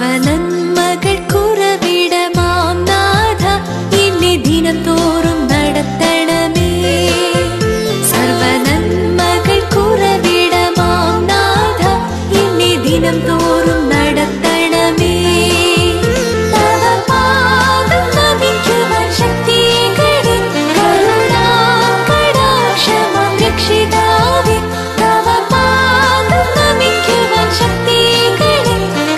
സർവനന്മകൾ കുറവിടമാം നാഥ എന്നെ ദിനം തോറും നടത്തണമേ സർവനന്മകൾ കുറവിടമാം നാഥ എന്നെ ദിനം തോറും നടത്തണമേ തവ പാദം നമിക്കുവാൻ ശക്തികളെ കരുണാകടാക്ഷമാം രക്ഷിതാവേ തവ പാദം നമിക്കുവാൻ ശക്തികളെ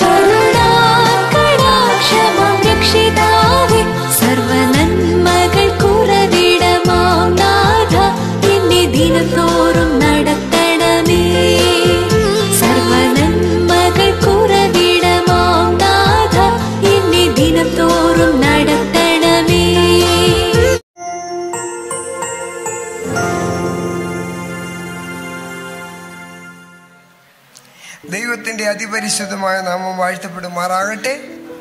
കരുണാകടാക്ഷമാം രക്ഷിതാവേ സർവനന്മകൾ കുറവിടമാം നാഥ എന്നെ ദിനം തോറും നടത്തണമേ സർവനന്മകൾ കുറവിടമാം നാഥ എന്നെ ദിനം തോറും നടത്തണമേ ദൈവത്തിൻ്റെ അതിപരിശുദ്ധമായ നാമം വാഴ്ത്തപ്പെടുമാറാകട്ടെ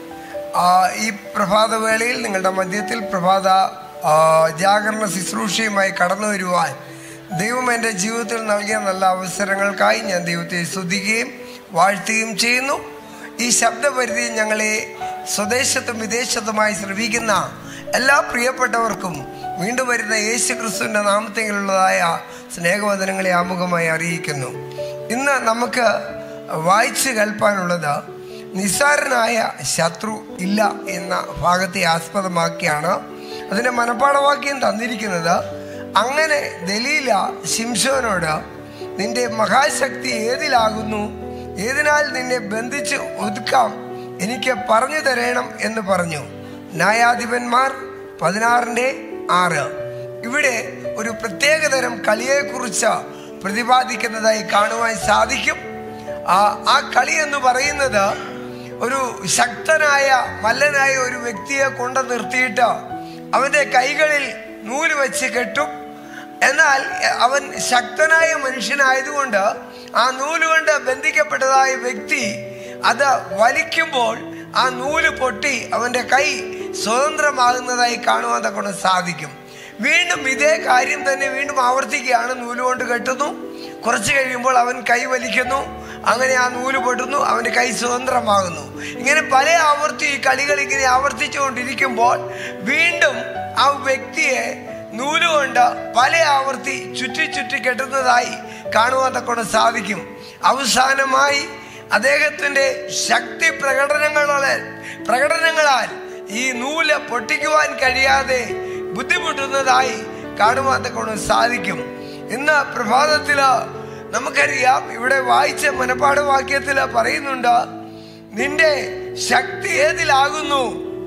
ആ, ഈ പ്രഭാതവേളയിൽ നിങ്ങളുടെ മധ്യത്തിൽ പ്രഭാത ആ, ജാഗരണ ശുശ്രൂഷയുമായി കടന്നു വരുവാൻ ദൈവം എൻ്റെ ജീവിതത്തിൽ നൽകിയ നല്ല അവസരങ്ങൾക്കായി ഞാൻ ദൈവത്തെ സ്തുതിക്കുകയും വാഴ്ത്തുകയും ചെയ്യുന്നു ഈ ശബ്ദപരിധി ഞങ്ങളെ സ്വദേശത്തും വിദേശത്തുമായി ശ്രമിക്കുന്ന എല്ലാ പ്രിയപ്പെട്ടവർക്കും വീണ്ടും വരുന്ന യേശു ക്രിസ്തുവിൻ്റെ നാമത്തെങ്കിലുള്ളതായ സ്നേഹവചനങ്ങളെ ആമുഖമായി അറിയിക്കുന്നു ഇന്ന് നമുക്ക് വായിച്ചു കേൾപ്പാനുള്ളത് നിസ്സാരനായ ശത്രു ഇല്ല എന്ന ഭാഗത്തെ ആസ്പദമാക്കിയാണ് അതിൻ്റെ മനപ്പാഠവാക്യം തന്നിരിക്കുന്നത് അങ്ങനെ ദലീല ശിംശോനോട് നിന്റെ മഹാശക്തി ഏതിലാകുന്നു ഏതിനാൽ നിന്നെ ബന്ധിച്ച് ഒതുക്കാം എനിക്ക് പറഞ്ഞു തരേണം എന്ന് പറഞ്ഞു ന്യായാധിപന്മാർ പതിനാറിൻ്റെ ആറ് ഇവിടെ ഒരു പ്രത്യേകതരം കളിയെക്കുറിച്ച് പ്രതിപാദിക്കുന്നതായി കാണുവാൻ സാധിക്കും ആ ആ കളി എന്ന് പറയുന്നത് ഒരു ശക്തനായ മല്ലനായ ഒരു വ്യക്തിയെ കൊണ്ട് നിർത്തിയിട്ട് അവൻ്റെ കൈകളിൽ നൂല് വെച്ച് കെട്ടും എന്നാൽ അവൻ ശക്തനായ മനുഷ്യനായതുകൊണ്ട് ആ നൂല് കൊണ്ട് ബന്ധിക്കപ്പെട്ടതായ വ്യക്തി അത് വലിക്കുമ്പോൾ ആ നൂല് പൊട്ടി അവൻ്റെ കൈ സ്വതന്ത്രമാകുന്നതായി കാണുവാൻ തക്കൊണ്ട് സാധിക്കും വീണ്ടും ഇതേ കാര്യം തന്നെ വീണ്ടും ആവർത്തിക്കുകയാണ് നൂല് കൊണ്ട് കെട്ടുന്നു കുറച്ച് കഴിയുമ്പോൾ അവൻ കൈ വലിക്കുന്നു അങ്ങനെ ആ നൂല് പൊട്ടുന്നു അവൻ്റെ കൈ സ്വതന്ത്രമാകുന്നു ഇങ്ങനെ പല ആവർത്തി ഈ കളികൾ ഇങ്ങനെ ആവർത്തിച്ചുകൊണ്ടിരിക്കുമ്പോൾ വീണ്ടും ആ വ്യക്തിയെ നൂലുകൊണ്ട് പല ആവർത്തി ചുറ്റി ചുറ്റി കെട്ടുന്നതായി കാണുവാൻ തക്കൊണ്ട് സാധിക്കും അവസാനമായി അദ്ദേഹത്തിന്റെ ശക്തി പ്രകടനങ്ങളെ പ്രകടനങ്ങളാൽ ഈ നൂല് പൊട്ടിക്കുവാൻ കഴിയാതെ ബുദ്ധിമുട്ടുന്നതായി കാണുവാൻ തക്കൊണ്ട് സാധിക്കും ഇന്ന് പ്രഭാതത്തില് നമുക്കറിയാം ഇവിടെ വായിച്ച മനപ്പാഠവാക്യത്തില് പറയുന്നുണ്ട് നിന്റെ ശക്തി ഏതിലാകുന്നു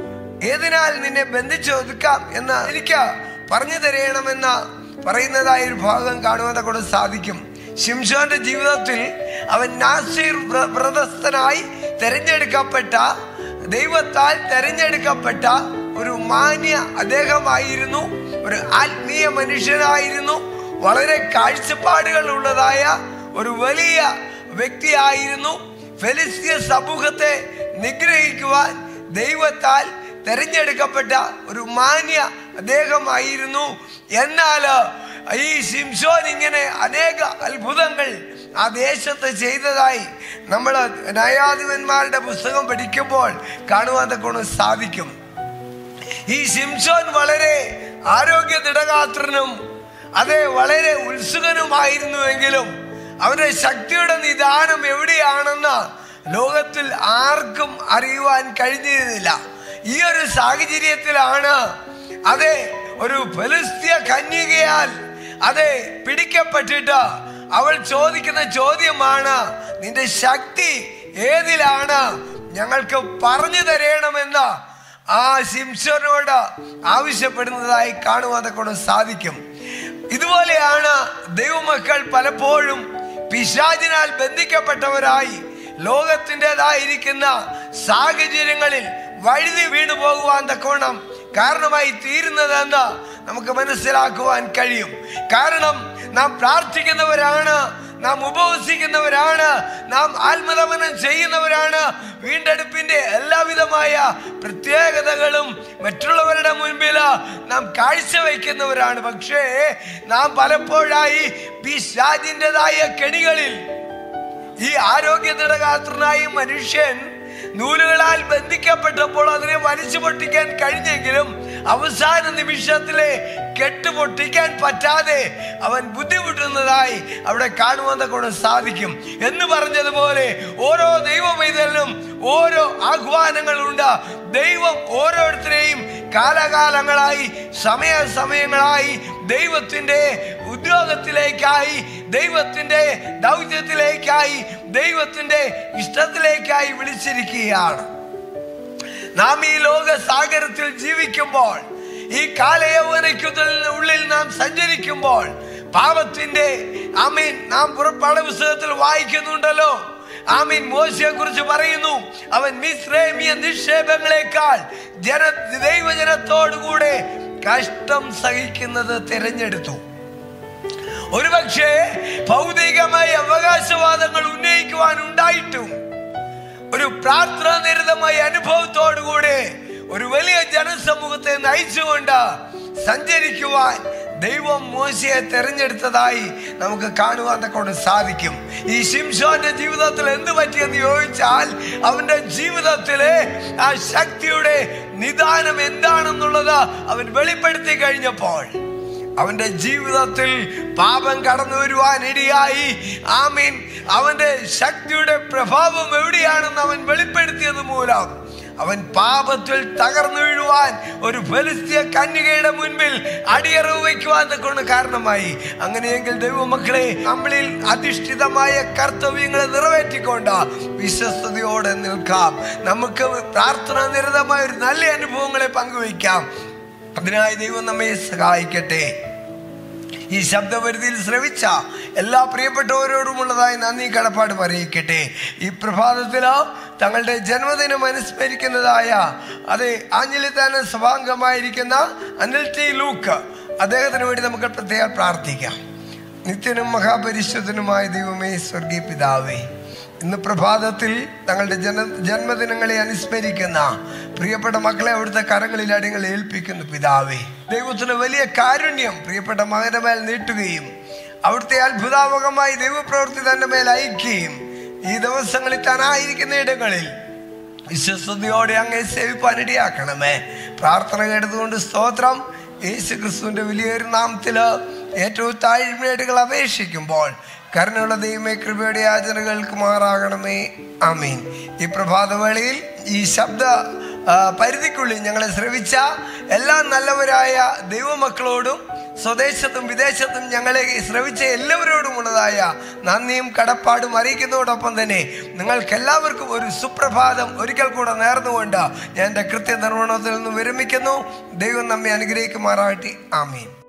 ഏതിനാൽ നിന്നെ ബന്ധിച്ച് ഒതുക്കാം എന്ന് എനിക്ക് പറഞ്ഞു തരണമെന്ന് പറയുന്നതായ ഒരു ഭാഗം കാണുവാൻ കൊണ്ട് സാധിക്കും ശിംഷോന്റെ ജീവിതത്തിൽ അവൻ നാസീർ വ്ര- വ്രതസ്ഥനായി തെരഞ്ഞെടുക്കപ്പെട്ട ദൈവത്താൽ തെരഞ്ഞെടുക്കപ്പെട്ട ഒരു മാന്യ അദ്ദേഹമായിരുന്നു ഒരു ആത്മീയ മനുഷ്യനായിരുന്നു വളരെ കാഴ്ചപ്പാടുകൾ ഉള്ളതായ ഒരു വലിയ വ്യക്തിയായിരുന്നു ഫെലിസ്തീയ സമൂഹത്തെ നിഗ്രഹിക്കുവാൻ ദൈവത്താൽ തെരഞ്ഞെടുക്കപ്പെട്ട ഒരു മാന്യ അദ്ദേഹമായിരുന്നു എന്നാൽ ഈ ശിംഷോൻ ഇങ്ങനെ അനേക അത്ഭുതങ്ങൾ ആ ദേശത്ത് ചെയ്തതായി നമ്മൾ ന്യായാധിപന്മാരുടെ പുസ്തകം പഠിക്കുമ്പോൾ കാണുവാൻ തക്കൊണ്ട് സാധിക്കും ഈ ശിംഷോൻ വളരെ ആരോഗ്യ ദൃഢഗാത്രനും അതെ വളരെ ഉത്സുകനുമായിരുന്നുവെങ്കിലും അവന്റെ ശക്തിയുടെ നിദാനം എവിടെയാണെന്ന് ലോകത്തിൽ ആർക്കും അറിയുവാൻ കഴിഞ്ഞിരുന്നില്ല ഈ ഒരു സാഹചര്യത്തിലാണ് അതെ ഒരു ഫലസ്തീയ കന്യകയാൽ അതെ പിടിക്കപ്പെട്ടിട്ട് അവൾ ചോദിക്കുന്ന ചോദ്യമാണ് നിന്റെ ശക്തി ഏതിലാണ് ഞങ്ങൾക്ക് പറഞ്ഞു തരണമെന്ന് ആ ശിംശനോട് ആവശ്യപ്പെടുന്നതായി കാണുവാൻ കൊണ്ട് സാധിക്കും ഇതുപോലെയാണ് ദൈവമക്കൾ പലപ്പോഴും പിശാചിനാൽ ബന്ധിക്കപ്പെട്ടവരായി ലോകത്തിൻ്റെതായിരിക്കുന്ന സാഹചര്യങ്ങളിൽ വഴുതി വീണു പോകുവാൻ തക്കോണം കാരണമായി തീരുന്നതെന്ന് നമുക്ക് മനസ്സിലാക്കുവാൻ കഴിയും കാരണം നാം പ്രാർത്ഥിക്കുന്നവരാണ് നാം ഉപവസിക്കുന്നവരാണ് നാം ആത്മതമനം ചെയ്യുന്നവരാണ് വീണ്ടെടുപ്പിന്റെ എല്ലാവിധമായ പ്രത്യേകതകളും മറ്റുള്ളവരുടെ മുൻപിൽ നാം കാഴ്ചവെക്കുന്നവരാണ് പക്ഷേ നാം പലപ്പോഴായി പിശാചിൻ്റെതായ കെണികളിൽ ഈ ആരോഗ്യ ദൃഢഗാത്രനായ മനുഷ്യൻ നൂലുകളാൽ കയറാൽ ബന്ധിക്കപ്പെട്ടപ്പോൾ അതിനെ വലിച്ചു പൊട്ടിക്കാൻ കഴിഞ്ഞെങ്കിലും അവസാന നിമിഷത്തിലെ കെട്ട് പൊട്ടിക്കാൻ പറ്റാതെ അവൻ ബുദ്ധിമുട്ടുന്നതായി അവിടെ കാണുവാൻ കൊണ്ട് സാധിക്കും എന്ന് പറഞ്ഞതുപോലെ ഓരോ ദൈവമൈതലിനും ഓരോ ആഹ്വാനങ്ങളുണ്ട് ദൈവം ഓരോരുത്തരെയും കാലകാലങ്ങളായി സമയസമയങ്ങളായി ദൈവത്തിൻ്റെ ഉദ്യോഗത്തിലേക്കായി ദൈവത്തിൻ്റെ ദൗത്യത്തിലേക്കായി ദൈവത്തിൻ്റെ ഇഷ്ടത്തിലേക്കായി വിളിച്ചിരിക്കുകയാണ് നാം ഈ ലോക സാഗരത്തിൽ ജീവിക്കുമ്പോൾ ഈ കാലയൗവനയ്ക്കുള്ളിൽ ഉള്ളിൽ നാം സഞ്ചരിക്കുമ്പോൾ പാപത്തിന്റെ ആമീൻ നാം പുറപ്പാട് പുസ്തകത്തിൽ വായിക്കുന്നുണ്ടല്ലോ ആമീൻ മോശയെ കുറിച്ച് പറയുന്നു അവൻ മിശ്രേമിയ നിക്ഷേപങ്ങളെക്കാൾ ജന ദൈവജനത്തോടുകൂടെ കഷ്ടം സഹിക്കുന്നത് തിരഞ്ഞെടുത്തു ഒരുപക്ഷെ ഭൗതികമായ അവകാശവാദങ്ങൾ ഉന്നയിക്കുവാൻ ഉണ്ടായിട്ടും ഒരു പ്രാർത്ഥനാ നിരതമായ അനുഭവത്തോടുകൂടെ ഒരു വലിയ ജനസമൂഹത്തെ നയിച്ചുകൊണ്ട് സഞ്ചരിക്കുവാൻ ദൈവം മോശയെ തെരഞ്ഞെടുത്തതായി നമുക്ക് കാണുവാൻ കൊണ്ട് സാധിക്കും ഈ ശിംഷോന്റെ ജീവിതത്തിൽ എന്ത് പറ്റിയെന്ന് ചോദിച്ചാൽ അവന്റെ ജീവിതത്തിലെ ആ ശക്തിയുടെ നിദാനം എന്താണെന്നുള്ളത് അവൻ വെളിപ്പെടുത്തി കഴിഞ്ഞപ്പോൾ അവന്റെ ജീവിതത്തിൽ പാപം കടന്നു വരുവാൻ ഇടയായി ആമീൻ അവന്റെ ശക്തിയുടെ പ്രഭാവം എവിടെയാണെന്ന് അവൻ വെളിപ്പെടുത്തിയത് മൂലം അവൻ പാപത്തിൽ തകർന്നു വീഴുവാൻ ഒരു ഫലിസ്തീയ കന്യകയുടെ മുൻപിൽ അടിയറവ് വയ്ക്കുവാൻ കൊണ്ട് കാരണമായി അങ്ങനെയെങ്കിൽ ദൈവമക്കളെ നമ്മളിൽ അധിഷ്ഠിതമായ കർത്തവ്യങ്ങളെ നിറവേറ്റിക്കൊണ്ട് വിശ്വസ്തയോടെ നിൽക്കാം നമുക്ക് പ്രാർത്ഥന നിരതമായ ഒരു നല്ല അനുഭവങ്ങളെ പങ്കുവയ്ക്കാം അതിനായി ദൈവം നമ്മെ സഹായിക്കട്ടെ ഈ ശബ്ദപരിധിയിൽ ശ്രവിച്ച എല്ലാ പ്രിയപ്പെട്ടവരോടുമുള്ളതായി നന്ദി കടപ്പാട് പറയിക്കട്ടെ ഈ പ്രഭാതത്തിൽ തങ്ങളുടെ ജന്മദിനം അനുസ്മരിക്കുന്നതായ അത് ആഞ്ഞിലിത്താന സഭാംഗമായിരിക്കുന്ന അനിൽ ടി ലൂക്ക് അദ്ദേഹത്തിന് വേണ്ടി നമുക്ക് പ്രത്യേകം പ്രാർത്ഥിക്കാം നിത്യനും മഹാപരിശുദ്ധനുമായ ദൈവമേ സ്വർഗീയ പിതാവേ ഇന്ന് പ്രഭാതത്തിൽ തങ്ങളുടെ ജന ജന്മദിനങ്ങളെ അനുസ്മരിക്കുന്ന പ്രിയപ്പെട്ട മക്കളെ അവിടുത്തെ കരങ്ങളിൽ അടിങ്ങൾ ഏൽപ്പിക്കുന്നു പിതാവേ ദൈവത്തിന് വലിയ കാരുണ്യം പ്രിയപ്പെട്ട മകന്റെ മേൽ നീട്ടുകയും അവിടുത്തെ അത്ഭുതാവകമായി ദൈവപ്രവൃത്തി തന്റെ മേൽ അയക്കുകയും ഈ ദിവസങ്ങളിൽ താനായിരിക്കുന്ന ഇടങ്ങളിൽ വിശ്വസ്തയോടെ അങ്ങേ സേവിപ്പാൻ ഇടയാക്കണമേ പ്രാർത്ഥന കേട്ടതുകൊണ്ട് സ്തോത്രം യേശു ക്രിസ്തുവിന്റെ വലിയൊരു നാമത്തില് ഏറ്റവും താഴ്മേടുകൾ അപേക്ഷിക്കുമ്പോൾ കരുണയുള്ള ദൈവമേ കൃപയുടെ യാചനകൾക്ക് മാറാകണമേ ആമീൻ ഈ പ്രഭാതവേളയിൽ ഈ ശബ്ദ ആ, പരിധിക്കുള്ളിൽ ഞങ്ങളെ ശ്രവിച്ച എല്ലാ നല്ലവരായ ദൈവമക്കളോടും സ്വദേശത്തും വിദേശത്തും ഞങ്ങളെ ശ്രവിച്ച എല്ലാവരോടുമുള്ളതായ നന്ദിയും കടപ്പാടും അറിയിക്കുന്നതോടൊപ്പം തന്നെ നിങ്ങൾക്ക് എല്ലാവർക്കും ഒരു സുപ്രഭാതം ഒരിക്കൽ കൂടെ നേർന്നുകൊണ്ട് ഞാൻ എൻ്റെ കൃത്യനിർവഹണത്തിൽ നിന്ന് വിരമിക്കുന്നു ദൈവം നമ്മെ അനുഗ്രഹിക്കുമാറാകട്ടെ ആമീൻ